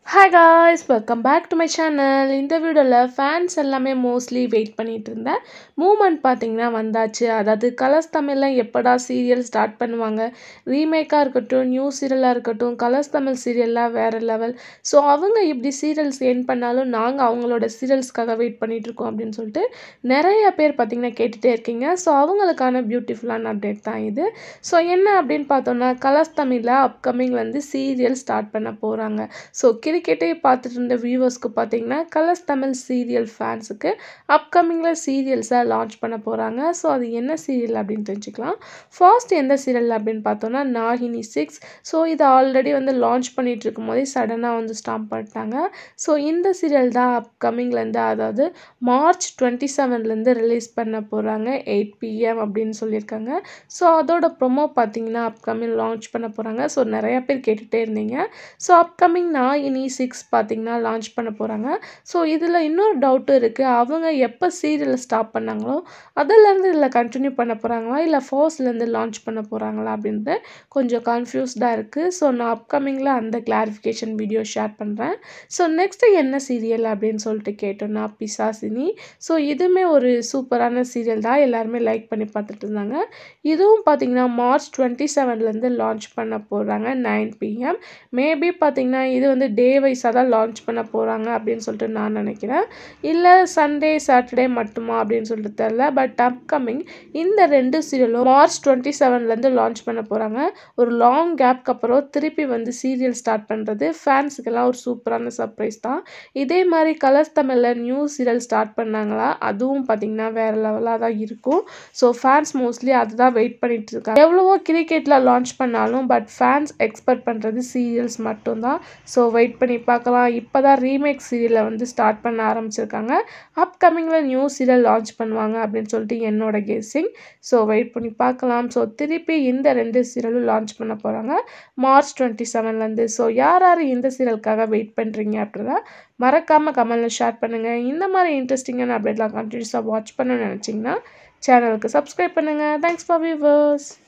hi guys welcome back to my channel இந்த வீடியோவில் fans எல்லாமே மோஸ்ட்லி வெயிட் பண்ணிட்டு இருந்தேன் மூமெண்ட் பார்த்தீங்கன்னா வந்தாச்சு அதாவது கலர்ஸ் தமிழில் எப்படா சீரியல் ஸ்டார்ட் பண்ணுவாங்க ரீமேக்காக இருக்கட்டும் நியூ சீரியலாக இருக்கட்டும் கலர்ஸ் தமிழ் சீரியல்லாம் வேறு லெவல் ஸோ அவங்க இப்படி சீரியல்ஸ் என் பண்ணாலும் நாங்கள் அவங்களோட சீரியல்ஸ்க்காக வெயிட் பண்ணிட்டு இருக்கோம் அப்படின்னு சொல்லிட்டு நிறைய பேர் பார்த்தீங்கன்னா கேட்டுகிட்டே இருக்கீங்க ஸோ அவங்களுக்கான பியூட்டிஃபுல்லான அப்டேட் தான் இது ஸோ என்ன அப்படின்னு பார்த்தோன்னா கலர்ஸ் தமிழில் அப்கமிங் வந்து சீரியல் ஸ்டார்ட் பண்ண போகிறாங்க ஸோ கிரிக்கெட்டே பார்த்துட்டு இருந்த வியூவர்ஸ்க்கு பார்த்தீங்கன்னா கலர்ஸ் தமிழ் சீரியல் ஃபேன்ஸுக்கு அப்கமிங்கில் சீரியல்ஸை லான்ச் பண்ண போகிறாங்க ஸோ அது என்ன சீரியல் அப்படின்னு தெரிஞ்சுக்கலாம் ஃபர்ஸ்ட் எந்த சீரியல் அப்படின்னு பார்த்தோன்னா நாகினி சிக்ஸ் ஸோ இது ஆல்ரெடி வந்து லான்ச் பண்ணிட்டு இருக்கும் போதே சடனாக வந்து ஸ்டாப் பண்ணிட்டாங்க ஸோ இந்த சீரியல் தான் அப்கமிங்லேருந்து அதாவது மார்ச் டுவெண்ட்டி செவன்லேருந்து ரிலீஸ் பண்ண போகிறாங்க எயிட் பிஎம் அப்படின்னு சொல்லியிருக்காங்க ஸோ அதோட ப்ரொமோ பார்த்தீங்கன்னா அப்கமிங் லான்ச் பண்ண போகிறாங்க ஸோ நிறைய பேர் கேட்டுகிட்டே இருந்தீங்க ஸோ அப்கமிங் நாகினி சிக்ஸ் பார்த்தீங்கன்னா லான்ச் பண்ண போகிறாங்க ஸோ இதில் இன்னொரு டவுட்டும் இருக்குது அவங்க எப்போ சீரியல் ஸ்டாப் பண்ணாங்களோ அதிலேருந்து இதில் கண்டினியூ பண்ண போகிறாங்களா இல்லை ஃபர்ஸ்ட்லேருந்து லான்ச் பண்ண போகிறாங்களா அப்படின்ட்டு கொஞ்சம் கன்ஃபியூஸ்டாக இருக்குது ஸோ நான் அப்கமிங்கில் அந்த கிளாரிஃபிகேஷன் வீடியோ ஷேர் பண்ணுறேன் ஸோ நெக்ஸ்ட்டு என்ன சீரியல் அப்படின்னு சொல்லிட்டு கேட்டோன்னா பிசாசினி ஸோ இதுவுமே ஒரு சூப்பரான சீரியல் தான் எல்லாருமே லைக் பண்ணி பார்த்துட்டு இருந்தாங்க இதுவும் பார்த்தீங்கன்னா மார்ச் டுவெண்ட்டி செவன்லேருந்து லான்ச் பண்ண போகிறாங்க நைன் பிஎம் மேபி பார்த்தீங்கன்னா இது வந்து டே வைஸாக தான் லான்ச் பண்ண போகிறாங்க அப்படின்னு சொல்லிட்டு நான் நினைக்கிறேன் இல்லை சண்டே சாட்டர்டே மட்டுமா அப்படின்னு சொல்லிட்டு தெரில பட் அப்கமிங் இந்த ரெண்டு சீரியலும் மார்ச் டுவெண்ட்டி செவன்லேருந்து லான்ச் பண்ண போகிறாங்க ஒரு லாங் கேப்க்கு அப்புறம் திருப்பி வந்து சீரியல் ஸ்டார்ட் பண்ணுறது ஃபேன்ஸுக்கெல்லாம் ஒரு சூப்பரான சர்ப்ரைஸ் தான் இதே மாதிரி கலர்ஸ் தமிழில் நியூ சீரியல் ஸ்டார்ட் பண்ணாங்களா அதுவும் பார்த்திங்கன்னா வேறு லெவலாக தான் இருக்கும் ஸோ ஃபேன்ஸ் மோஸ்ட்லி அதுதான் வெயிட் பண்ணிட்டு இருக்காங்க எவ்வளவோ கிரிக்கெட்டில் லான்ச் பண்ணாலும் பட் ஃபேன்ஸ் எக்ஸ்பெக்ட் பண்ணுறது சீரியல்ஸ் மட்டும்தான் ஸோ வெயிட் பண்ணி பார்க்கலாம் இப்போ தான் ரீமேக் சீரியலை வந்து ஸ்டார்ட் பண்ண ஆரம்பிச்சிருக்காங்க அப்கமிங்கில் நியூ சீரியல் லான்ச் பண்ணுவாங்க அப்படின்னு சொல்லிட்டு என்னோட கெஸ்ஸிங் ஸோ வெயிட் பண்ணி பார்க்கலாம் ஸோ திருப்பி இந்த ரெண்டு சீரியலும் லான்ச் பண்ண போகிறாங்க மார்ச் டுவெண்ட்டி செவன்லேருந்து ஸோ யார் யார் இந்த சீரியலுக்காக வெயிட் பண்ணுறீங்க அப்படின்னா மறக்காமல் கமெண்டில் ஷேர் பண்ணுங்கள் இந்த மாதிரி இன்ட்ரெஸ்டிங்கான அப்டேட்லாம் கண்டினியூஸாக வாட்ச் பண்ணணும்னு நினச்சிங்கன்னா சேனலுக்கு சப்ஸ்கிரைப் பண்ணுங்கள் தேங்க்ஸ் ஃபார் வியூவர்ஸ்